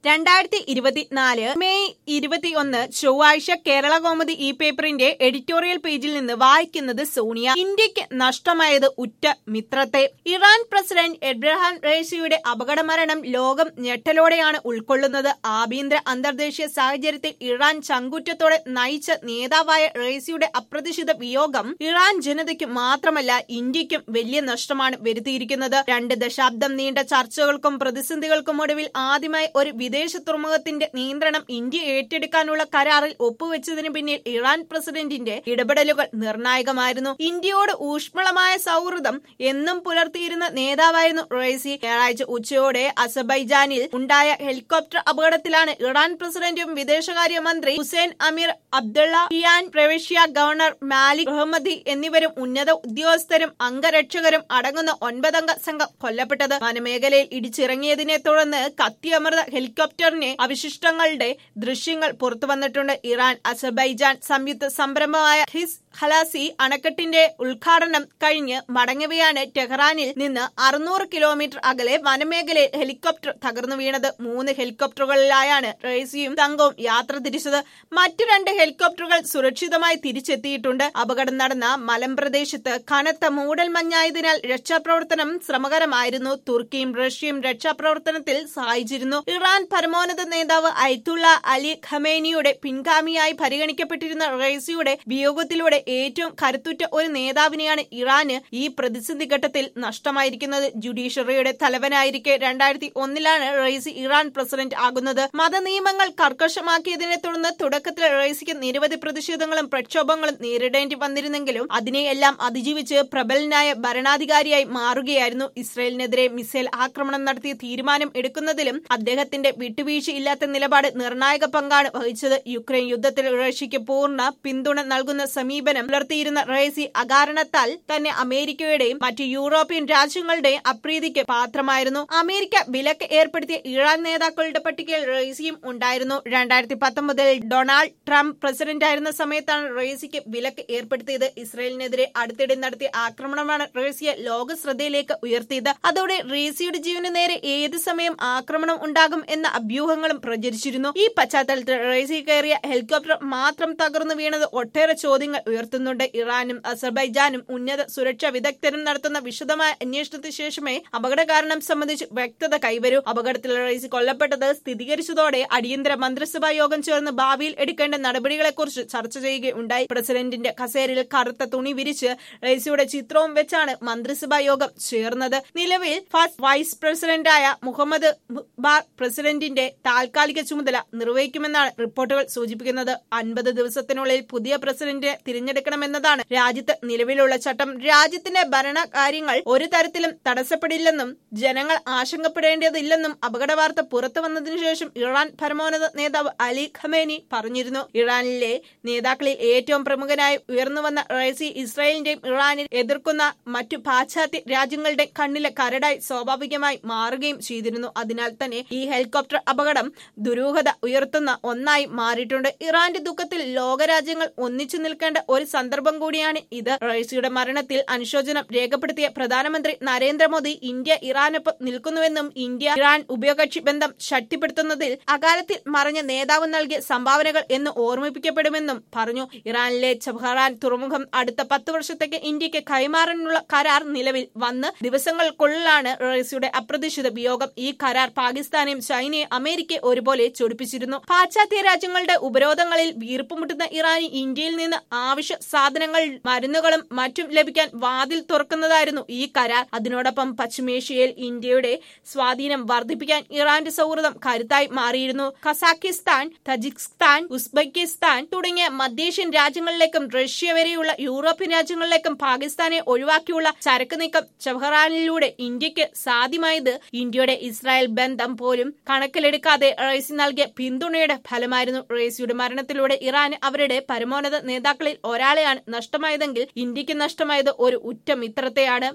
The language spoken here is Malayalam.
രണ്ടായിരത്തി ഇരുപത്തിനാല് മെയ് ഇരുപത്തിയൊന്ന് ചൊവ്വാഴ്ച കേരള കോമതി ഈ പേപ്പറിന്റെ എഡിറ്റോറിയൽ പേജിൽ നിന്ന് വായിക്കുന്നത് സോണിയ ഇന്ത്യക്ക് നഷ്ടമായത് ഉറ്റ മിത്രത്തെ ഇറാൻ പ്രസിഡന്റ് എബ്രഹാം റേസിയുടെ അപകടമരണം ലോകം ഞെട്ടലോടെയാണ് ഉൾക്കൊള്ളുന്നത് ആഭ്യന്തര അന്തർദേശീയ സാഹചര്യത്തിൽ ഇറാൻ ചങ്കുറ്റത്തോടെ നയിച്ച നേതാവായ റേസിയുടെ അപ്രതീക്ഷിത വിയോഗം ഇറാൻ ജനതയ്ക്ക് മാത്രമല്ല ഇന്ത്യക്കും വലിയ നഷ്ടമാണ് വരുത്തിയിരിക്കുന്നത് രണ്ട് ദശാബ്ദം നീണ്ട ചർച്ചകൾക്കും പ്രതിസന്ധികൾക്കും ഒടുവിൽ ആദ്യമായി ഒരു വിദേശ തുറമുഖത്തിന്റെ നിയന്ത്രണം ഇന്ത്യ ഏറ്റെടുക്കാനുള്ള കരാറിൽ ഒപ്പുവെച്ചതിന് പിന്നിൽ ഇറാൻ പ്രസിഡന്റിന്റെ ഇടപെടലുകൾ നിർണായകമായിരുന്നു ഇന്ത്യയോട് ഊഷ്മളമായ സൗഹൃദം എന്നും പുലർത്തിയിരുന്ന നേതാവായിരുന്നു റൈസി ഞായറാഴ്ച ഉച്ചയോടെ അസബൈജാനിൽ ഉണ്ടായ ഹെലികോപ്റ്റർ അപകടത്തിലാണ് ഇറാൻ പ്രസിഡന്റും വിദേശകാര്യമന്ത്രി ഹുസൈൻ അമീർ അബ്ദുള്ള ഹിയാൻ പ്രവിശ്യ ഗവർണർ മാലിക് അഹമ്മദി എന്നിവരും ഉന്നത ഉദ്യോഗസ്ഥരും അംഗരക്ഷകരും അടങ്ങുന്ന ഒൻപതംഗ സംഘം കൊല്ലപ്പെട്ടത് വനമേഖലയിൽ ഇടിച്ചിറങ്ങിയതിനെ തുടർന്ന് കത്തിയമർന്ന ഹെലികോപ്റ്ററിന്റെ അവശിഷ്ടങ്ങളുടെ ദൃശ്യങ്ങൾ പുറത്തു വന്നിട്ടുണ്ട് ഇറാൻ അസർബൈജാൻ സംയുക്ത സംരംഭമായ ഹിസ് ഹലാസി അണക്കെട്ടിന്റെ ഉദ്ഘാടനം കഴിഞ്ഞ് മടങ്ങവെയാണ് ടെഹ്റാനിൽ നിന്ന് അറുന്നൂറ് കിലോമീറ്റർ അകലെ വനമേഖലയിൽ ഹെലികോപ്റ്റർ തകർന്നു വീണത് മൂന്ന് ഹെലികോപ്റ്ററുകളിലായാണ് റേസിയും സംഘവും യാത്ര തിരിച്ചത് മറ്റു രണ്ട് ഹെലികോപ്റ്ററുകൾ സുരക്ഷിതമായി തിരിച്ചെത്തിയിട്ടുണ്ട് അപകടം നടന്ന മലമ്പ്രദേശത്ത് കനത്ത മൂടൽമഞ്ഞായതിനാൽ രക്ഷാപ്രവർത്തനം ശ്രമകരമായിരുന്നു തുർക്കിയും റഷ്യയും രക്ഷാപ്രവർത്തനത്തിൽ സഹായിച്ചിരുന്നു ഇറാൻ പരമോന്നത നേതാവ് ഐത്തുള്ള അലി ഖമേനിയുടെ പിൻഗാമിയായി പരിഗണിക്കപ്പെട്ടിരുന്ന റേസിയുടെ വിയോഗത്തിലൂടെ ഏറ്റവും കരുത്തുറ്റ ഒരു നേതാവിനെയാണ് ഇറാന് ഈ പ്രതിസന്ധി ഘട്ടത്തിൽ നഷ്ടമായിരിക്കുന്നത് ജുഡീഷ്യറിയുടെ തലവനായിരിക്കെ രണ്ടായിരത്തി ഒന്നിലാണ് റൈസി ഇറാൻ പ്രസിഡന്റ് ആകുന്നത് മതനിയമങ്ങൾ കർക്കശമാക്കിയതിനെ തുടർന്ന് തുടക്കത്തിൽ റൈസിക്ക് നിരവധി പ്രതിഷേധങ്ങളും പ്രക്ഷോഭങ്ങളും നേരിടേണ്ടി വന്നിരുന്നെങ്കിലും അതിനെയെല്ലാം അതിജീവിച്ച് പ്രബലനായ ഭരണാധികാരിയായി മാറുകയായിരുന്നു ഇസ്രയേലിനെതിരെ മിസൈൽ ആക്രമണം നടത്തി തീരുമാനം എടുക്കുന്നതിലും അദ്ദേഹത്തിന്റെ വിട്ടുവീഴ്ചയില്ലാത്ത നിലപാട് നിർണായക പങ്കാണ് വഹിച്ചത് യുക്രൈൻ യുദ്ധത്തിൽ റഷ്യയ്ക്ക് പൂർണ്ണ പിന്തുണ നൽകുന്ന സമീപനം പുലർത്തിയിരുന്ന റേസി അകാരണത്താൽ തന്നെ അമേരിക്കയുടെയും മറ്റു യൂറോപ്യൻ രാജ്യങ്ങളുടെയും അപ്രീതിക്ക് പാത്രമായിരുന്നു അമേരിക്ക വിലക്ക് ഏർപ്പെടുത്തിയ ഇറാൻ നേതാക്കളുടെ പട്ടികയിൽ റേസിയും ഉണ്ടായിരുന്നു രണ്ടായിരത്തി പത്തൊമ്പതിൽ ഡൊണാൾഡ് ട്രംപ് പ്രസിഡന്റായിരുന്ന സമയത്താണ് റേസിക്ക് വിലക്ക് ഏർപ്പെടുത്തിയത് ഇസ്രയേലിനെതിരെ അടുത്തിടെ നടത്തിയ ആക്രമണമാണ് റേസിയെ ലോക ശ്രദ്ധയിലേക്ക് ഉയർത്തിയത് അതോടെ റേസിയുടെ ജീവന് നേരെ ഏത് സമയം ആക്രമണം ഉണ്ടാകും എന്ന അഭ്യൂഹങ്ങളും പ്രചരിച്ചിരുന്നു ഈ പശ്ചാത്തലത്തിൽ റേസി കയറിയ ഹെലികോപ്റ്റർ മാത്രം തകർന്നു വീണത് ഒട്ടേറെ ചോദ്യങ്ങൾ ഉയർത്തുന്നുണ്ട് ഇറാനും അസർബൈജാനും ഉന്നത സുരക്ഷാ വിദഗ്ധരും നടത്തുന്ന വിശദമായ അന്വേഷണത്തിന് ശേഷമേ അപകട കാരണം സംബന്ധിച്ച് വ്യക്തത കൈവരൂ അപകടത്തിൽ റേസി കൊല്ലപ്പെട്ടത് സ്ഥിരീകരിച്ചതോടെ അടിയന്തര മന്ത്രിസഭാ യോഗം ചേർന്ന് ഭാവിയിൽ എടുക്കേണ്ട നടപടികളെക്കുറിച്ച് ചർച്ച ചെയ്യുകയുണ്ടായി പ്രസിഡന്റിന്റെ കസേരയിൽ കറുത്ത തുണി വിരിച്ച് റേസിയുടെ ചിത്രവും വെച്ചാണ് മന്ത്രിസഭാ യോഗം ചേർന്നത് നിലവിൽ ഫസ്റ്റ് വൈസ് പ്രസിഡന്റായ മുഹമ്മദ് ബാർ പ്രസിഡന്റിന്റെ താൽക്കാലിക ചുമതല നിർവഹിക്കുമെന്നാണ് റിപ്പോർട്ടുകൾ സൂചിപ്പിക്കുന്നത് അൻപത് ദിവസത്തിനുള്ളിൽ പുതിയ പ്രസിഡന്റിനെ തിരഞ്ഞെടുക്കണമെന്നതാണ് രാജ്യത്ത് നിലവിലുള്ള ചട്ടം രാജ്യത്തിന്റെ ഭരണകാര്യങ്ങൾ ഒരു തരത്തിലും തടസ്സപ്പെടില്ലെന്നും ജനങ്ങൾ ആശങ്കപ്പെടേണ്ടതില്ലെന്നും അപകട വാർത്ത പുറത്തു വന്നതിനു ശേഷം ഇറാൻ പരമോന്നത നേതാവ് അലി ഖമേനി പറഞ്ഞിരുന്നു ഇറാനിലെ നേതാക്കളിൽ ഏറ്റവും പ്രമുഖനായി ഉയർന്നുവന്ന റൈസി ഇസ്രായേലിന്റെയും ഇറാനെ എതിർക്കുന്ന മറ്റു പാശ്ചാത്യ രാജ്യങ്ങളുടെ കണ്ണിലെ കരടായി സ്വാഭാവികമായി മാറുകയും ചെയ്തിരുന്നു അതിനാൽ തന്നെ ഈ ഹെലികോപ്റ്റർ അപകടം ദുരൂഹത ഉയർത്തുന്ന ഒന്നായി മാറിയിട്ടുണ്ട് ഇറാന്റെ ദുഃഖത്തിൽ ലോകരാജ്യങ്ങൾ ഒന്നിച്ചു നിൽക്കേണ്ട ഒരു സന്ദർഭം കൂടിയാണ് ഇത് റൈസിയുടെ മരണത്തിൽ അനുശോചനം രേഖപ്പെടുത്തിയ പ്രധാനമന്ത്രി നരേന്ദ്രമോദി ഇന്ത്യ ഇറാനൊപ്പം നിൽക്കുന്നുവെന്നും ഇന്ത്യ ഇറാൻ ഉഭയകക്ഷി ബന്ധം ശക്തിപ്പെടുത്തുന്നതിൽ അകാലത്തിൽ മറഞ്ഞ നേതാവ് നൽകിയ സംഭാവനകൾ എന്ന് ഓർമ്മിപ്പിക്കപ്പെടുമെന്നും പറഞ്ഞു ഇറാനിലെ ചബഹറാൻ തുറമുഖം അടുത്ത പത്ത് വർഷത്തേക്ക് ഇന്ത്യക്ക് കൈമാറാനുള്ള കരാർ നിലവിൽ വന്ന് ദിവസങ്ങൾക്കുള്ളിലാണ് റൈസിയുടെ അപ്രതീക്ഷിത വിയോഗം ഈ കരാർ പാകിസ്ഥാനെയും ചൈനയും അമേരിക്കയെ ഒരുപോലെ ചൊടിപ്പിച്ചിരുന്നു പാശ്ചാത്യ രാജ്യങ്ങളുടെ ഉപരോധങ്ങളിൽ വീർപ്പുമുട്ടുന്ന ഇറാന് ഇന്ത്യയിൽ നിന്ന് ആവശ്യ സാധനങ്ങൾ മരുന്നുകളും മറ്റും ലഭിക്കാൻ വാതിൽ തുറക്കുന്നതായിരുന്നു ഈ കരാർ അതിനോടൊപ്പം പശ്ചിമേഷ്യയിൽ ഇന്ത്യയുടെ സ്വാധീനം വർദ്ധിപ്പിക്കാൻ ഇറാന്റെ സൗഹൃദം കരുത്തായി മാറിയിരുന്നു കസാഖിസ്ഥാൻ തജിക്കിസ്ഥാൻ ഉസ്ബെക്കിസ്ഥാൻ തുടങ്ങിയ മധ്യേഷ്യൻ രാജ്യങ്ങളിലേക്കും റഷ്യ വരെയുള്ള യൂറോപ്യൻ രാജ്യങ്ങളിലേക്കും പാകിസ്ഥാനെ ഒഴിവാക്കിയുള്ള ചരക്ക് നീക്കം ചബഹറാനിലൂടെ ഇന്ത്യക്ക് സാധ്യമായത് ഇന്ത്യയുടെ ഇസ്രായേൽ ബന്ധം പോലും കണക്കിലെടുക്കാതെ റേസി നൽകിയ പിന്തുണയുടെ ഫലമായിരുന്നു റേസിയുടെ മരണത്തിലൂടെ ഇറാൻ അവരുടെ പരമോന്നത നേതാക്കളിൽ ഒരാളെയാണ് നഷ്ടമായതെങ്കിൽ ഇന്ത്യക്ക് നഷ്ടമായത് ഒരു ഉറ്റ മിത്രത്തെയാണ്